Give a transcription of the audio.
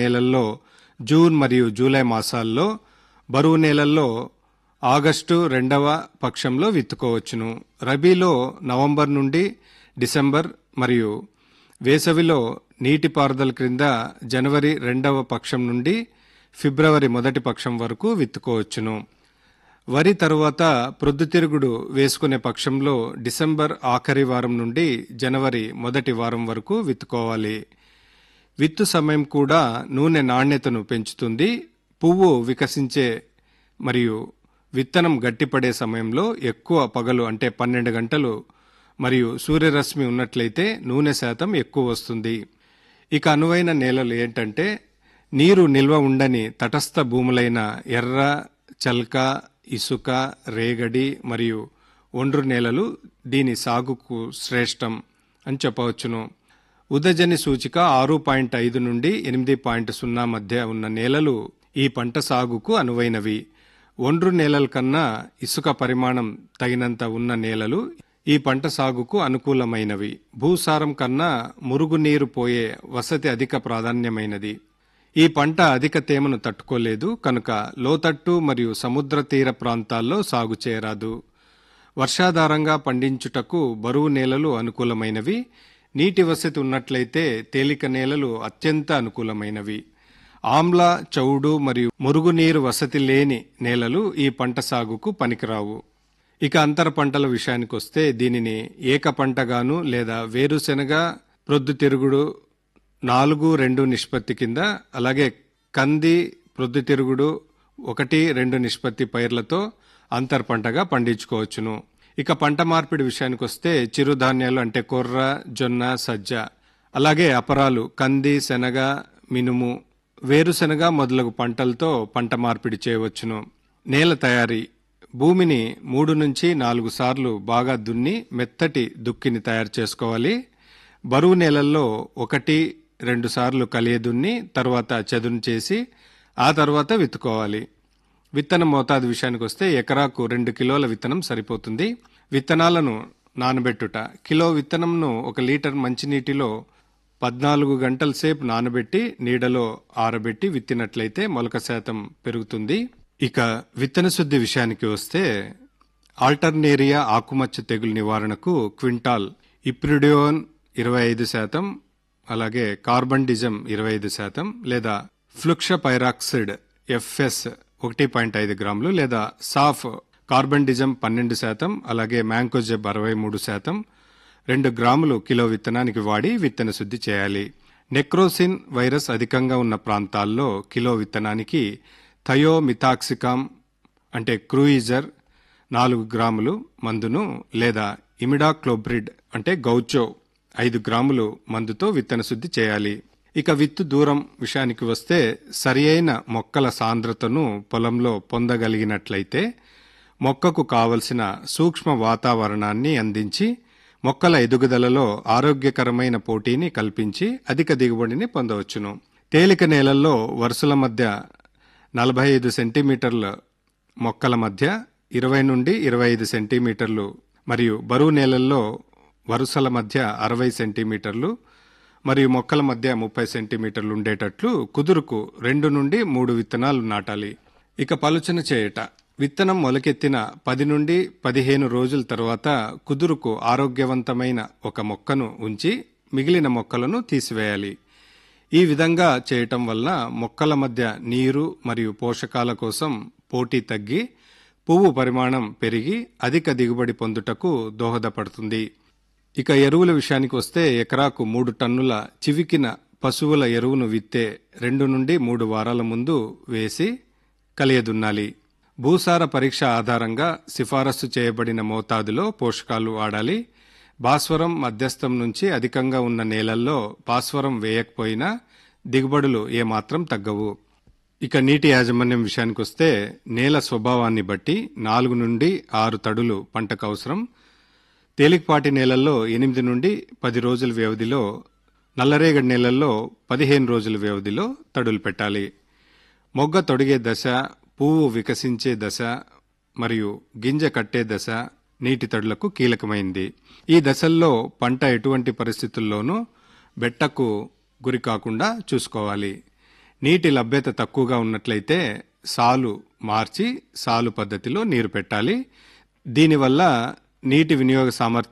నేలల్లో జూన్ మరియు జూలై మాసాల్లో బరువు నేలల్లో ఆగస్టు రెండవ పక్షంలో విత్తుకోవచ్చును రబీలో నవంబర్ నుండి డిసెంబర్ మరియు వేసవిలో నీటిపారుదల క్రింద జనవరి రెండవ పక్షం నుండి ఫిబ్రవరి మొదటి పక్షం వరకు విత్తుకోవచ్చును వరి తరువాత ప్రొద్దుతిరుగుడు వేసుకునే పక్షంలో డిసెంబర్ ఆఖరి వారం నుండి జనవరి మొదటి వారం వరకు విత్తుకోవాలి విత్తు సమయం కూడా నూనె నాణ్యతను పెంచుతుంది పువ్వు వికసించే మరియు విత్తనం గట్టిపడే సమయంలో ఎక్కువ పగలు అంటే పన్నెండు గంటలు మరియు సూర్యరశ్మి ఉన్నట్లయితే నూనె శాతం ఎక్కువ వస్తుంది ఇక అనువైన నేలలు ఏంటంటే నీరు నిల్వ ఉండని తటస్థ భూములైన ఎర్ర చల్క ఇసుక రేగడి మరియు ఒండ్రు నేలలు దీని సాగుకు శ్రేష్టం అని చెప్పవచ్చును ఉదజని సూచిక ఆరు పాయింట్ ఐదు నుండి ఎనిమిది పాయింట్ సున్నా మధ్య ఉన్న నేలలు ఈ పంట సాగుకు అనువైనవి ఒండ్రు నేలల కన్నా ఇసుక పరిమాణం తగినంత ఉన్న నేలలు ఈ పంట సాగుకు అనుకూలమైనవి భూసారం కన్నా మురుగునీరు పోయే వసతి అధిక ప్రాధాన్యమైనది ఈ పంట అధిక తేమను తట్టుకోలేదు కనుక లోతట్టు మరియు సముద్ర తీర ప్రాంతాల్లో సాగు చేయరాదు వర్షాధారంగా పండించుటకు బరువు నేలలు అనుకూలమైనవి నీటి వసతి ఉన్నట్లయితే తేలిక నేలలు అత్యంత అనుకూలమైనవి ఆమ్ల చౌడు మరియు మురుగునీరు వసతి లేని నేలలు ఈ పంట సాగుకు పనికిరావు ఇక అంతర పంటల విషయానికి వస్తే దీనిని ఏక పంటగాను లేదా వేరుశెనగ ప్రొద్దుతిరుగుడు నాలుగు రెండు నిష్పత్తి కింద అలాగే కంది ప్రొద్దుతిరుగుడు ఒకటి రెండు నిష్పత్తి పైర్లతో అంతర్ పంటగా పండించుకోవచ్చును ఇక పంట మార్పిడి విషయానికి వస్తే చిరుధాన్యాలు అంటే కొర్ర జొన్న సజ్జ అలాగే అపరాలు కంది శనగ మినుము వేరుశెనగ మొదలగు పంటలతో పంట మార్పిడి చేయవచ్చును నేల తయారీ భూమిని మూడు నుంచి నాలుగు సార్లు బాగా దున్ని మెత్తటి దుక్కిని తయారు చేసుకోవాలి బరువు నేలల్లో ఒకటి రెండు సార్లు కలియ దున్ని తర్వాత చదును చేసి ఆ తర్వాత విత్తుకోవాలి విత్తనం మోతాదు విషయానికి వస్తే ఎకరాకు రెండు కిలోల విత్తనం సరిపోతుంది విత్తనాలను నానబెట్టుట కిలో విత్తనంను ఒక లీటర్ మంచినీటిలో పద్నాలుగు గంటల సేపు నానబెట్టి నీడలో ఆరబెట్టి విత్తినట్లయితే మొలక శాతం పెరుగుతుంది ఇక విత్తన శుద్ధి విషయానికి వస్తే ఆల్టర్నేరియా ఆకుమచ్చ తెగులు నివారణకు క్వింటాల్ ఇప్రిడియోన్ ఇరవై ఐదు శాతం అలాగే కార్బండిజం ఇరవై ఐదు శాతం లేదా ఫ్లుక్ష పైరాక్సిడ్ ఎఫ్ఎస్ ఒకటి పాయింట్ ఐదు గ్రాములు లేదా సాఫ్ కార్బండిజం పన్నెండు శాతం అలాగే మ్యాంకోజెబ్ అరవై మూడు శాతం రెండు గ్రాములు కిలో విత్తనానికి వాడి విత్తన శుద్ధి చేయాలి నెక్రోసిన్ వైరస్ అధికంగా ఉన్న ప్రాంతాల్లో కిలో విత్తనానికి థయోమిథాక్సికామ్ అంటే క్రూయిజర్ నాలుగు గ్రాములు మందును లేదా ఇమిడాక్లోబ్రిడ్ అంటే గౌచో ఐదు గ్రాములు మందుతో విత్తన శుద్ధి చేయాలి ఇక విత్తు దూరం విషయానికి వస్తే సరియైన మొక్కల సాంద్రతను పొలంలో పొందగలిగినట్లయితే మొక్కకు కావలసిన సూక్ష్మ వాతావరణాన్ని అందించి మొక్కల ఎదుగుదలలో ఆరోగ్యకరమైన పోటీని కల్పించి అధిక దిగుబడిని పొందవచ్చును తేలిక నేలల్లో వరుసల మధ్య నలభై ఐదు సెంటీమీటర్ల మొక్కల మధ్య ఇరవై నుండి ఇరవై ఐదు సెంటీమీటర్లు మరియు బరువు నేలల్లో వరుసల మధ్య అరవై సెంటీమీటర్లు మరియు మొక్కల మధ్య ముప్పై సెంటీమీటర్లు ఉండేటట్లు కుదురుకు రెండు నుండి మూడు విత్తనాలు నాటాలి ఇక పలుచన చేయట విత్తనం మొలకెత్తిన పది నుండి పదిహేను రోజుల తర్వాత కుదురుకు ఆరోగ్యవంతమైన ఒక మొక్కను ఉంచి మిగిలిన మొక్కలను తీసివేయాలి ఈ విధంగా చేయటం వల్ల మొక్కల మధ్య నీరు మరియు పోషకాల కోసం పోటీ తగ్గి పువ్వు పరిమాణం పెరిగి అధిక దిగుబడి పొందుటకు దోహదపడుతుంది ఇక ఎరువుల విషయానికి వస్తే ఎకరాకు మూడు టన్నుల చివికిన పశువుల ఎరువును విత్తే రెండు నుండి మూడు వారాల ముందు వేసి కలియదున్నాలి భూసార పరీక్ష ఆధారంగా సిఫారసు చేయబడిన మోతాదులో పోషకాలు వాడాలి భాస్వరం మధ్యస్థం నుంచి అధికంగా ఉన్న నేలల్లో భాస్వరం వేయకపోయినా దిగుబడులు ఏమాత్రం తగ్గవు ఇక నీటి యాజమాన్యం విషయానికి వస్తే నేల స్వభావాన్ని బట్టి నాలుగు నుండి ఆరు తడులు పంటకు అవసరం తేలికపాటి నేలల్లో ఎనిమిది నుండి పది రోజుల వ్యవధిలో నల్లరేగడి నేలల్లో పదిహేను రోజుల వ్యవధిలో తడులు పెట్టాలి మొగ్గ తొడిగే దశ పువ్వు వికసించే దశ మరియు గింజ కట్టే దశ నీటి తడులకు కీలకమైంది ఈ దశల్లో పంట ఎటువంటి పరిస్థితుల్లోనూ బెట్టకు గురి కాకుండా చూసుకోవాలి నీటి లభ్యత తక్కువగా ఉన్నట్లయితే సాలు మార్చి సాలు పద్ధతిలో నీరు పెట్టాలి దీనివల్ల నీటి వినియోగ సామర్థ్యం